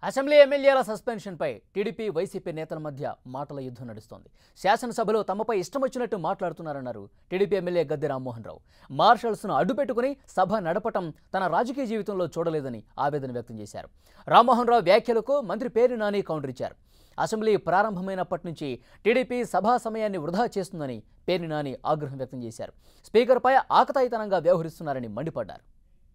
assembly ఎమ్మెల్యేల సస్పెన్షన్పై TDP YCP నేతల మధ్య మాటల యుద్ధం నడుస్తోంది శాసనసభలో తమపై ఇష్టం వచ్చినట్టు మాట్లాడుతున్నారన్నారు టీడీపీ ఎమ్మెల్యే గద్దె రామ్మోహన్ రావు మార్షల్స్ను అడ్డుపెట్టుకుని సభ నడపటం తన రాజకీయ జీవితంలో చూడలేదని ఆవేదన వ్యక్తం చేశారు రామ్మోహన్ రావు వ్యాఖ్యలకు మంత్రి పేరు నాని కౌంటర్ ఇచ్చారు అసెంబ్లీ ప్రారంభమైనప్పటి నుంచి టీడీపీ సభా సమయాన్ని వృధా చేస్తుందని పేర్ని నాని ఆగ్రహం వ్యక్తం చేశారు స్పీకర్పై ఆకతాయితనంగా వ్యవహరిస్తున్నారని మండిపడ్డారు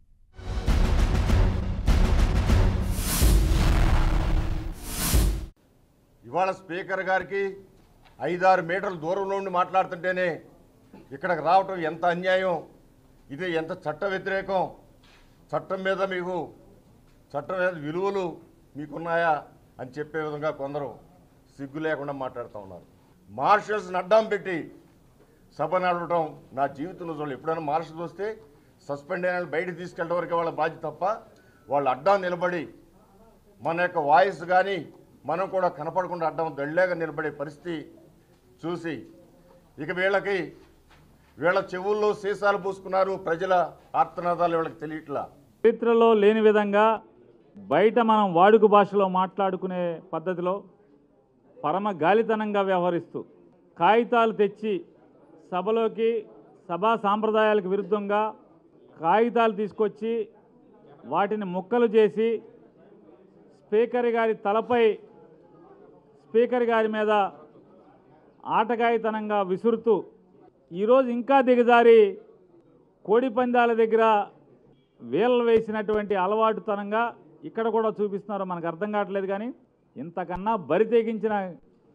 ఇవాళ స్పీకర్ గారికి ఐదారు మీటర్ల దూరంలో ఉండి మాట్లాడుతుంటేనే ఇక్కడికి రావటం ఎంత అన్యాయం ఇది ఎంత చట్ట వ్యతిరేకం చట్టం మీద మీకు చట్టం మీద విలువలు మీకున్నాయా అని చెప్పే విధంగా కొందరు సిగ్గు లేకుండా మాట్లాడుతూ ఉన్నారు మార్షల్స్ని అడ్డం పెట్టి సభ నడవటం నా జీవితంలో చూడాలి ఎప్పుడైనా మార్షల్స్ వస్తే సస్పెండ్ అయిన వాళ్ళు బయటకు తీసుకెళ్ళడం వరకే వాళ్ళ బాధ్యత తప్ప వాళ్ళు అడ్డం నిలబడి మన యొక్క వాయిస్ కానీ మనం కూడా కనపడకుండా అడ్డం దళ్ళేగా నిలబడే పరిస్థితి చూసి ఇక వీళ్ళకి వీళ్ళ చెవుల్లో సీసాలు పూసుకున్నారు ప్రజల ఆర్తనాదాలు వీళ్ళకి తెలియట్లా చరిత్రలో లేని విధంగా బయట మనం వాడుక భాషలో మాట్లాడుకునే పద్ధతిలో పరమ గాలితనంగా వ్యవహరిస్తూ కాగితాలు తెచ్చి సభలోకి సభా సాంప్రదాయాలకు విరుద్ధంగా కాగితాలు తీసుకొచ్చి వాటిని ముక్కలు చేసి స్పీకర్ గారి తలపై స్పీకర్ గారి మీద ఆటగాయితనంగా విసురుతూ ఈరోజు ఇంకా దిగజారి కోడి పందాల దగ్గర వీళ్ళు వేసినటువంటి అలవాటుతనంగా ఇక్కడ కూడా చూపిస్తున్నారు మనకు అర్థం కావట్లేదు కానీ ఇంతకన్నా బరి తెగించిన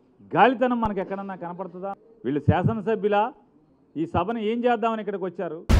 గాలితనం మనకు ఎక్కడన్నా కనపడుతుందా వీళ్ళు శాసనసభ్యులా ఈ సభను ఏం చేద్దామని ఇక్కడికి వచ్చారు